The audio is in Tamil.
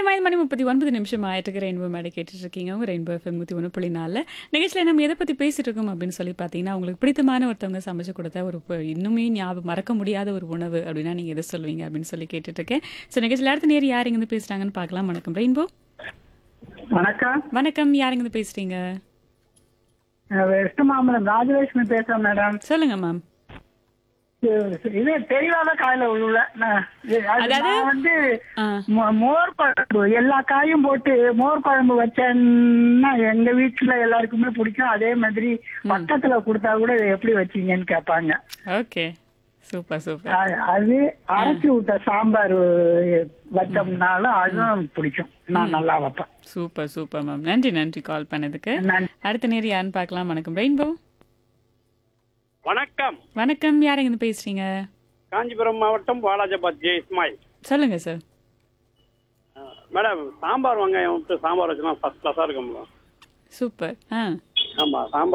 நேரம் ஐந்து மணி முப்பத்தி ஒன்பது நிமிஷம் ஆயிட்டு ரெயின்போ மேடை கேட்டுட்டு இருக்கீங்க உங்க ரெயின்போ எஃப்எம் நூற்றி ஒன்று புள்ளி நாலு நிகழ்ச்சியில் நம்ம எதை பற்றி பேசிட்டு இருக்கோம் அப்படின்னு சொல்லி பார்த்தீங்கன்னா உங்களுக்கு பிடித்தமான ஒருத்தவங்க சமைச்சு கொடுத்த ஒரு ப- இன்னுமே ஞாபகம் மறக்க முடியாத ஒரு உணவு அப்படின்னா நீங்கள் எதை சொல்லுவீங்க அப்படின்னு சொல்லி கேட்டுட்டு இருக்கேன் ஸோ நிகழ்ச்சியில் அடுத்த நேரம் யார் இருந்து பேசுகிறாங்கன்னு பார்க்கலாம் வணக்கம் ரெயின்போ வணக்கம் வணக்கம் யார் இருந்து பேசுறீங்க அஹ் வெஸ்ட் மாம்பலம் ராஜலட்சுமி பேசுறேன் மேடம் சொல்லுங்க மேம் இது- இது தெரியாத காயில உள்ள நான் இது- அது அதாவது- நான் வந்து ஆ மோ- மோர் குழம்பு எல்லா காயும் போட்டு மோர் குழம்பு வச்சேன்னா எங்க வீட்டுல எல்லாருக்குமே பிடிக்கும் அதே மாதிரி பக்கத்துல கொடுத்தா கூட இதை எப்படி வச்சீங்கன்னு கேட்பாங்க ஓகே சூப்பர் சூப்பர் அ- அது அரைச்சி விட்ட சாம்பார் வச்சோம்னாலும் அதுவும் பிடிக்கும் நான் நல்லா வைப்பேன் சூப்பர் சூப்பர் மேம் நன்றி நன்றி கால் பண்ணதுக்கு நான் அடுத்த நேரம் யாருன்னு பார்க்கலாம் வணக்கம் ரெயின்போ வணக்கம் வணக்கம் யார் இருந்து பேசுறீங்க காஞ்சிபுரம் மாவட்டம் வாலாஜாபாத் ஜே இஸ்மாயில் சொல்லுங்க சார் மேடம் சாம்பார் வெங்காயம் விட்டு சாம்பார் வச்சுனா ஃபர்ஸ்ட் கிளாஸாக இருக்கும் மேடம் சூப்பர் ஆ ஆமாம் சாம்பார்